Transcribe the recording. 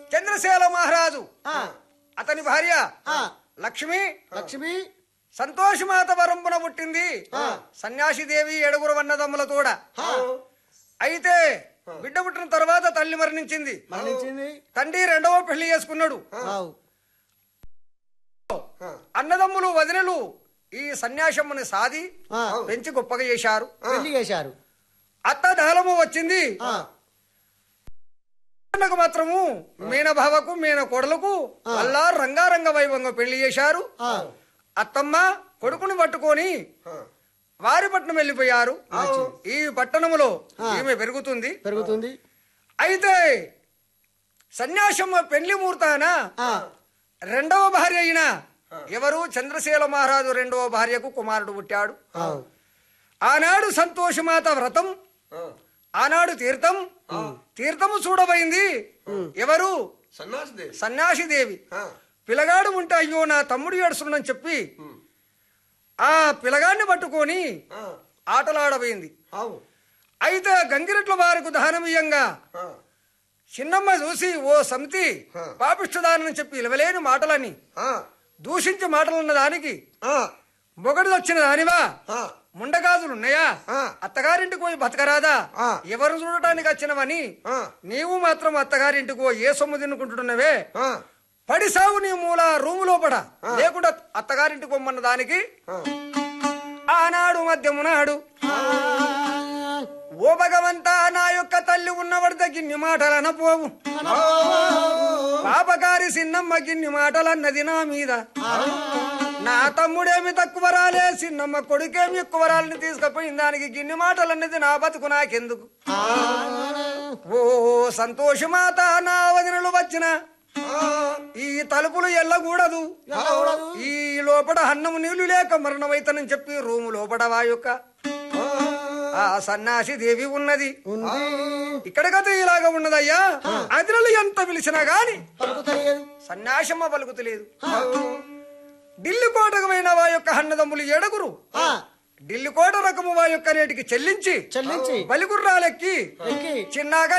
చంద్రశేల మహారాజు ఆ, అతని భార్య ఆ, లక్ష్మి లక్ష్మి సంతోషమాత వరంపున పుట్టింది సన్యాసి దేవి ఏడుగురు వన్నదమ్ముల తోడ అయితే బిడ్డ పుట్టిన తర్వాత తల్లి మరణించింది మరణించింది తండ్రి రెండవ పెళ్లి చేసుకున్నాడు ఆవు. అన్నదమ్ములు వదినలు ఈ సన్యాసమ్మని సాది ఆ, పెంచి గొప్పగా చేశారు పెళ్లి చేశారు అత్త దాలము వచ్చింది ఆ, నాకు మాత్రము మీన భావకు మీన కొడలకు అల్లా రంగారంగ వైభవంగా పెళ్లి చేశారు ఆ, అత్తమ్మ కొడుకుని పట్టుకొని వారి పట్టణం వెళ్ళిపోయారు ఈ పట్టణములో ఈమె పెరుగుతుంది పెరుగుతుంది అయితే సన్యాసమ్మ పెళ్లి ముహూర్తాన ఆ, రెండవ భార్య అయిన ఎవరు చంద్రశీల మహారాజు రెండవ భార్యకు కుమారుడు పుట్టాడు ఆవు. ఆనాడు సంతోషమాత వ్రతం ఆనాడు తీర్థం తీర్థము చూడబోయింది ఎవరు సన్నాసిదే సన్యాసి దేవి పిల్లగాడు ఉంటే అయ్యో నా తమ్ముడు ఏడుస్తున్నాడని చెప్పి ఆ పిల్లగాడిని పట్టుకొని ఆటలాడబోయింది అవు అయితే గంగిరెట్ల వారికి దహనమీయంగా చిన్నమ్మ చూసి ఓ సమితి పాపిష్టదానని చెప్పి ఇలవలేని మాటలని దూషించి మాటలున్న దానికి మొగడు వచ్చిన దానివా ముండగాజులున్నాయా ఆ. అత్తగారింటికి పోయి బతకరాదా ఆ. ఎవరు చూడటానికి వచ్చినవని నీవు మాత్రం అత్తగారింటికి పోయి ఏ సొమ్ము తిన్నుకుంటున్నవే పడి సాగు నీ మూల రూము లోపడ లేకుండా అత్తగారింటికి పొమ్మన్న దానికి ఆనాడు మధ్యమునాడు ఓ భగవంతా నా యొక్క తల్లి ఉన్నవాడి గిన్ని మాటలన పోవు పాపకారి సిన్నమ్మ గిన్ని మాటలన్నది నా మీద నా తమ్ముడేమి తక్కువ రాలే సిన్నమ్మ కొడుకేమి ఎక్కువ రాలని తీసుకుపోయిన దానికి గిన్ని మాటలన్నది నా బతుకు నాకెందుకు ఓ సంతోషమాత నా వదినలు వచ్చిన ఈ తలుపులు ఎల్లకూడదు ఈ లోపల అన్నము నీళ్లు లేక మరణమైతనని చెప్పి రూము లోపల వా యొక్క ఆ సన్నాసి దేవి ఉన్నది ఉంది ఇక్కడ కథ ఇలాగా ఉన్నదయ్యా అదిరలు ఎంత పిలిచినా గాని పలుకుతలేదు సన్యాసమ్మ పలుకుతలేదు ఢిల్లీ కోటకు పోయిన వా యొక్క అన్నదమ్ములు ఏడుగురు ఆ, ఢిల్లీ కోట రకము వా యొక్క రేటికి చెల్లించి చెల్లించి బలిగుర్రాలెక్కి ఎక్కి చిన్నగా